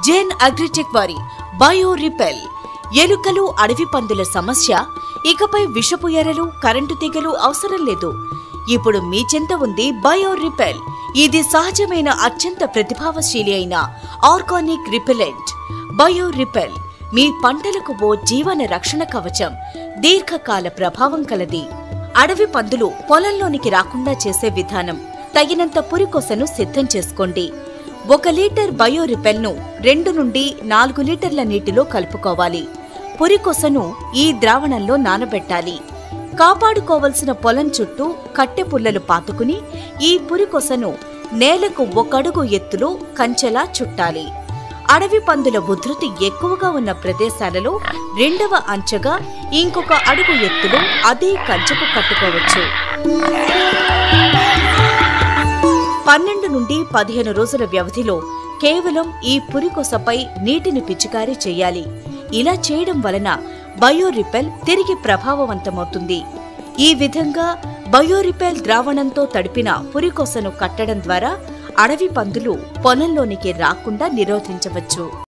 జెన్ agritech వారి bio repel ఎలుకలు అడవి పందుల సమస్య ఇకపై విషపు ఎరలు కరెంటు తీగలు అవసరం లేదు ఇప్పుడు మీ చెంత ఉంది బయో రిపెల్ ఇది సహజమైన అత్యంత ప్రతిభావశీలి అయిన ఆర్గానిక్ రిపెలెంట్ బయో రిపెల్ మీ పంటలకు ఓ జీవన రక్షణ కవచం దీర్ఘకాల ప్రభావం కలది అడవి పందులు పొలంలోనికి రాకుండా చేసే విధానం తగినంత పురికొసను సిద్ధం చేసుకోండి ఒక లీటర్ బయో రిపెల్ను రెండు నుండి నాలుగు లీటర్ల నీటిలో కలుపుకోవాలి పురికొసను ఈ ద్రావణంలో నానబెట్టాలి కాపాడుకోవలసిన పొలం చుట్టూ కట్టె పుల్లలు పాతుకుని ఈ పురికొసను నేలకు ఒకడుగు ఎత్తులో కంచెలా చుట్టాలి అడవి పందుల ఉధృతి ఎక్కువగా ఉన్న ప్రదేశాలలో రెండవ అంచెగా ఇంకొక అడుగు ఎత్తులో అదే కంచెకు కట్టుకోవచ్చు పన్నెండు నుండి పదిహేను రోజుల వ్యవధిలో కేవలం ఈ పురికొసపై నీటిని పిచికారీ చేయాలి ఇలా చేయడం వలన బయోరిపెల్ తిరిగి ప్రభావవంతమవుతుంది ఈ విధంగా బయోరిపెల్ ద్రావణంతో తడిపిన పురికొసను కట్టడం ద్వారా అడవి పందులు పొలంలోనికి రాకుండా నిరోధించవచ్చు